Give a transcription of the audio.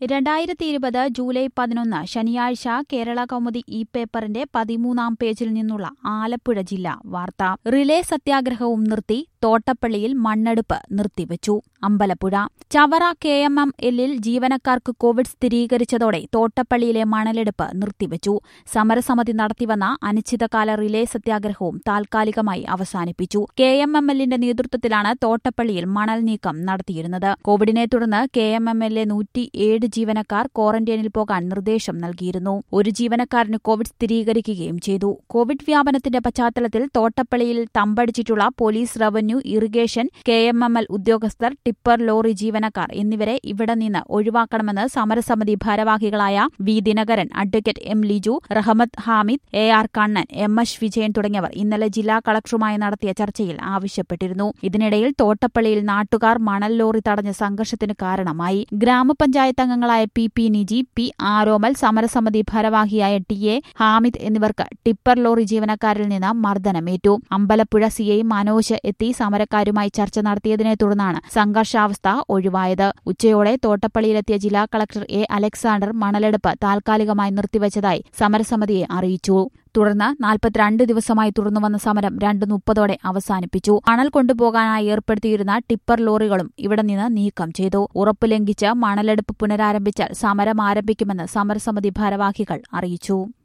രണ്ടായിരത്തി ഇരുപത് ജൂലൈ പതിനൊന്ന് ശനിയാഴ്ച കേരള കൗമുദി ഇ പേപ്പറിന്റെ പതിമൂന്നാം പേജിൽ നിന്നുള്ള ആലപ്പുഴ ജില്ല വാർത്ത റിലേ സത്യാഗ്രഹവും നിർത്തി തോട്ടപ്പള്ളിയിൽ മണ്ണെടുപ്പ് നിർത്തിവച്ചു Ambalappuzha Chavara K M M എല്ലിൽ ജീവനക്കാർക്ക് കോവിഡ് സ്ഥിരീകരിച്ചതോടെ തോട്ടപ്പള്ളിയിലെ മണലെടുപ്പ് നിർത്തിവച്ചു സമരസമിതി നടത്തിവന്ന അനിശ്ചിതകാല റിലേ സത്യാഗ്രഹവും താൽക്കാലികമായി അവസാനിപ്പിച്ചു കെ എം എം എല്ലിന്റെ നേതൃത്വത്തിലാണ് തോട്ടപ്പള്ളിയിൽ മണൽ നീക്കം നടത്തിയിരുന്നത് കോവിഡിനെ തുടർന്ന് കെ എം എം എല്ലിലെ നൂറ്റിയേഴ് ജീവനക്കാർ ക്വാറന്റൈനിൽ പോകാൻ നിർദ്ദേശം നൽകിയിരുന്നു ഒരു ജീവനക്കാരന് കോവിഡ് സ്ഥിരീകരിക്കുകയും ചെയ്തു കോവിഡ് വ്യാപനത്തിന്റെ പശ്ചാത്തലത്തിൽ തോട്ടപ്പള്ളിയിൽ തമ്പടിച്ചിട്ടുള്ള police revenue irrigation K M M L ഉദ്യോഗസ്ഥർ ടിപ്പർ ലോറി ജീവനക്കാർ എന്നിവരെ ഇവിടെ നിന്ന് ഒഴിവാക്കണമെന്ന് സമരസമിതി ഭാരവാഹികളായ V Dinakaran advocate M Liju Rahmath Hamid A R Kannan M H Vijayan തുടങ്ങിയവർ ഇന്നലെ ജില്ലാ കളക്ടറുമായി നടത്തിയ ചർച്ചയിൽ ആവശ്യപ്പെട്ടിരുന്നു ഇതിനിടയിൽ തോട്ടപ്പള്ളിയിൽ നാട്ടുകാർ മണൽ ലോറി തടഞ്ഞ സംഘർഷത്തിന് കാരണമായി ഗ്രാമപഞ്ചായത്ത് അംഗങ്ങളായ P P Niji P Aromal സമരസമിതി ഭാരവാഹിയായ ടി എ ഹാമിദ് എന്നിവർക്ക് ടിപ്പർ ലോറി ജീവനക്കാരിൽ നിന്ന് മർദ്ദനമേറ്റു അമ്പലപ്പുഴ സി ഐ മനോജ് എത്തി സമരക്കാരുമായി ചർച്ച നടത്തിയതിനെ തുടർന്നാണ് സംഘർഷാവസ്ഥ ഒഴിവായത് ഉച്ചയോടെ തോട്ടപ്പള്ളിയിലെത്തിയ ജില്ലാ കളക്ടർ എ അലക്സാണ്ടർ മണലെടുപ്പ് താൽക്കാലികമായി നിർത്തിവച്ചതായി സമരസമിതിയെ അറിയിച്ചു തുടർന്ന് നാൽപ്പത്തിരണ്ട് ദിവസമായി തുറന്നുവന്ന സമരം രണ്ട് മുപ്പതോടെ അവസാനിപ്പിച്ചു മണൽ കൊണ്ടുപോകാനായി ഏർപ്പെടുത്തിയിരുന്ന ടിപ്പർ ലോറികളും ഇവിടെ നിന്ന് നീക്കം ചെയ്തു ഉറപ്പ് ലംഘിച്ച് മണലെടുപ്പ് പുനരാരംഭിച്ചാൽ സമരം ആരംഭിക്കുമെന്ന് സമരസമിതി ഭാരവാഹികൾ അറിയിച്ചു